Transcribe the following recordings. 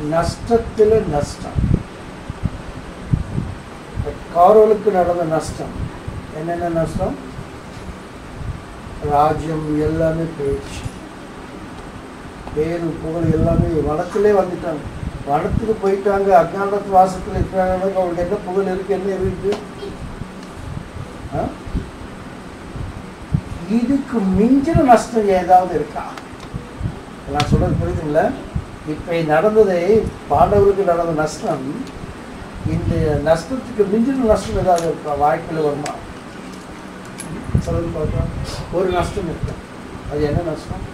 நஷ்டத்தில் நஷ்டம் காரோலுக்கு நடந்த நஷ்டம் என்னென்ன நஷ்டம் ராஜ்யம் எல்லாமே போயிடுச்சு பேரு புகழ் எல்லாமே வனத்திலே வந்துட்டாங்க வனத்துக்கு போயிட்டாங்க அஜானத்து வாசத்தில் இருக்கிறாங்க அவங்களுக்கு என்ன புகழ் இருக்கு என்ன இருக்கு ஆ? இதுக்கு மிஞ்சின நஷ்டம் ஏதாவது இருக்கா நான் சொல்றது புரியுதுங்களா இப்போ நடந்ததை பாண்டவருக்கு நடந்த நஷ்டம் இந்த நஷ்டத்துக்கு மிஞ்சின நஷ்டம் ஏதாவது இருக்கா வாழ்க்கையில் வருமா சொல்லுங்க பார்க்கலாம் ஒரு நஷ்டம் இருக்கு அது என்ன நஷ்டம்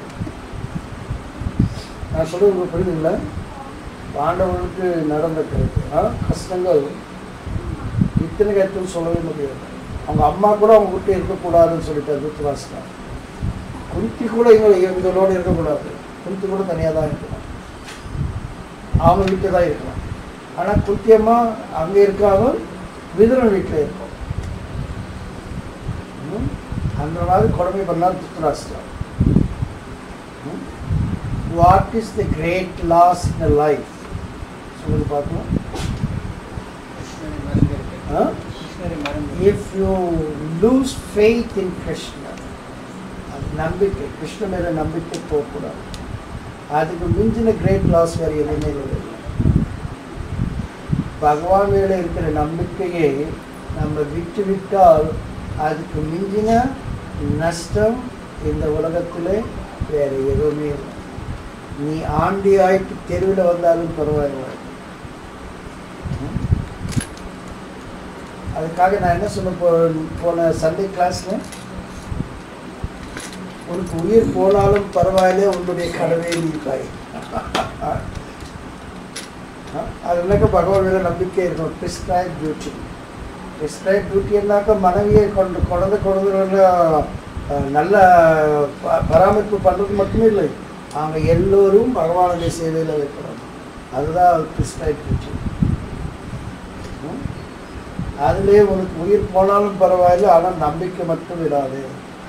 நான் சொல்றது உங்களுக்கு புரியுதுங்களா பாண்டவர்களுக்கு நடந்த கருத்து ஆ, கஷ்டங்கள் இத்தனை கருத்துன்னு சொல்லவே முடியாது அவங்க அம்மா கூட அவங்க வீட்டில் இருக்கக்கூடாதுன்னு சொல்லிட்டு துத்துவாசினார் குந்தி கூட இவங்க இவங்களோட இருக்கக்கூடாது குந்தி கூட தனியாக தான் இருக்கணும் அவங்க வீட்டில் தான் இருக்கணும் ஆனால் குந்தி அம்மா அங்கே இருக்காம விதுரன் வீட்டில் இருக்கும் ம்? அந்த மாதிரி கொடுமை பண்ணார் துத்துராஷ்டிரம் what is the great loss in life சொல்லுங்க பார்க்கலாம் கிருஷ்ணரை மறந்து இருக்கு. ஆ? கிருஷ்ணரை மறந்து if you lose faith in Krishna, அது நம்பிக்கை கிருஷ்ண மேல நம்பிக்கை போகக்கூடாது அதுக்கு மிஞ்சின கிரேட் லாஸ் வேறு எதுவுமே இல்லை பகவான் மேல இருக்கிற நம்பிக்கையை நம்ம விட்டு விட்டால் அதுக்கு மிஞ்சின நஷ்டம் இந்த உலகத்தில் வேற எதுவுமே இல்லை நீ ஆண்டி ஆயிட்டு தெருவில் வந்தாலும் பரவாயில்லை ம்? அதுக்காக நான் என்ன சொல்ல போ போன சண்டே கிளாஸ்ல உனக்கு உயிர் போனாலும் பரவாயில்ல உன்னுடைய கடவே நீப்பாய் அதுனாக்க பகவான் மேல நம்பிக்கை இருக்கும் பிரிஸ்கிரைப் டியூட்டி பிரிஸ்கிரைப் டியூட்டின்னாக்க மனைவியை கொண்டு குழந்தை குழந்தைகள நல்ல ப- பராமரிப்பு பண்ணுறது மட்டுமே இல்லை அவங்க எல்லோரும் பகவானுடைய சேவையில் வைக்கணும் அதுதான் பிரிஸ்கிரைப் டியூட்டி ம்? அதுலேயே உனக்கு உயிர் போனாலும் பரவாயில்ல ஆனால் நம்பிக்கை மட்டும் விடாது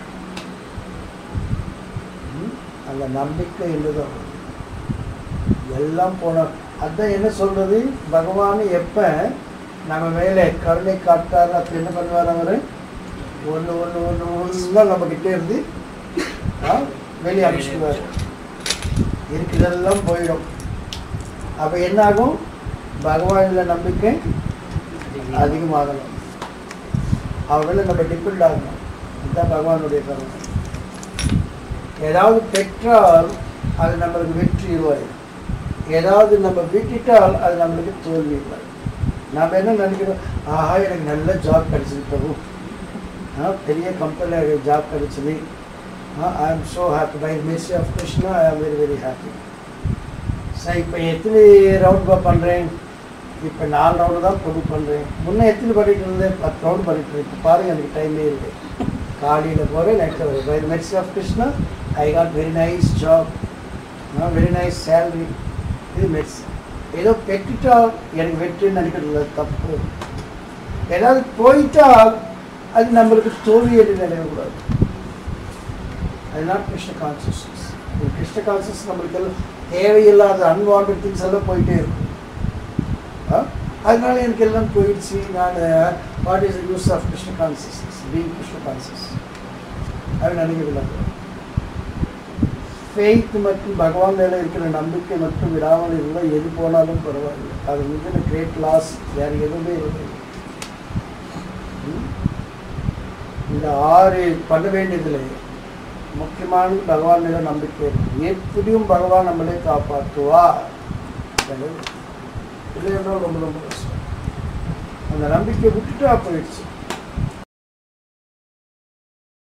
ம்? அந்த நம்பிக்கை இல்லைதான் எல்லாம் போன அதான் என்ன சொல்றது பகவான் எப்ப நம்ம மேலே கருணை காட்டாரு அப்படி என்ன பண்ணுவார் அவரு ஒன்று ஒன்று ஒன்று ஒன்று நம்ம கிட்டே இருந்து ஆ, வெளியே அனுப்பிச்சுடுவார் இருக்கிறதெல்லாம் போயிடும் அப்போ என்ன ஆகும் பகவானில் நம்பிக்கை அதிகமாகணும் அவன் மேல நம்ம டிபெண்ட் ஆகணும் இதுதான் பகவானுடைய கருணை ஏதாவது பெற்றால் அது நம்மளுக்கு வெற்றி இருவாய் ஏதாவது நம்ம விட்டுட்டால் அது நம்மளுக்கு தோல்வி இருவாய் நம்ம என்ன நினைக்கிறோம் ஆஹா எனக்கு நல்ல ஜாப் கிடைச்சது பிரபு ஆ, பெரிய கம்பெனியில் ஜாப் கிடைச்சது I am so happy by mercy of Krishna I am very very happy sir இப்போ எத்தனை ரவுண்ட் பண்ணுறேன் இப்போ நாலு ரவுண்டு தான் பொது பண்ணுறேன் முன்னே எத்தனை பண்ணிட்டு இருந்தேன் பத்து ரவுண்ட் பண்ணிட்டு இருக்கேன் இப்போ பாருங்க எனக்கு டைமே இல்லை காலையில் போகிறேன் நைட்டில் வரேன் by mercy of Krishna I got very nice job very nice salary இது மெர்சி ஏதோ பெற்றுட்டால் எனக்கு வெற்றின்னு நினைக்கிறது தப்பு ஏதாவது போயிட்டால் அது நம்மளுக்கு தோல்வி என்று நினைக்கக்கூடாது அதுதான் கிருஷ்ண கான்சியஸ்னஸ் கிருஷ்ண கான்சியஸ் நம்மளுக்கு எல்லாம் தேவையில்லாத அன்வான்ட் திங்ஸ் எல்லாம் போயிட்டே இருக்கும் ஆ? அதனால எனக்கு எல்லாம் போயிடுச்சு நான் what is use of Krishna consciousness being Krishna conscious அது நினைக்கவில்லை ஃபெய்த் மற்றும் பகவான் மேலே இருக்கிற நம்பிக்கை மட்டும் விடாமல் இருந்தால் எது போனாலும் பரவாயில்லை அது மிக கிரேட் லாஸ் வேறு எதுவுமே இல்லை ம்? இந்த ஆறு பண்ண வேண்டியதில்லை முக்கியமானது பகவான் மேலே நம்பிக்கை இருக்கு எப்படியும் பகவான் நம்மளே காப்பாற்றுவா இல்லை என்றால் ரொம்ப ரொம்ப கஷ்டம் அந்த நம்பிக்கை விட்டுட்டா போயிடுச்சு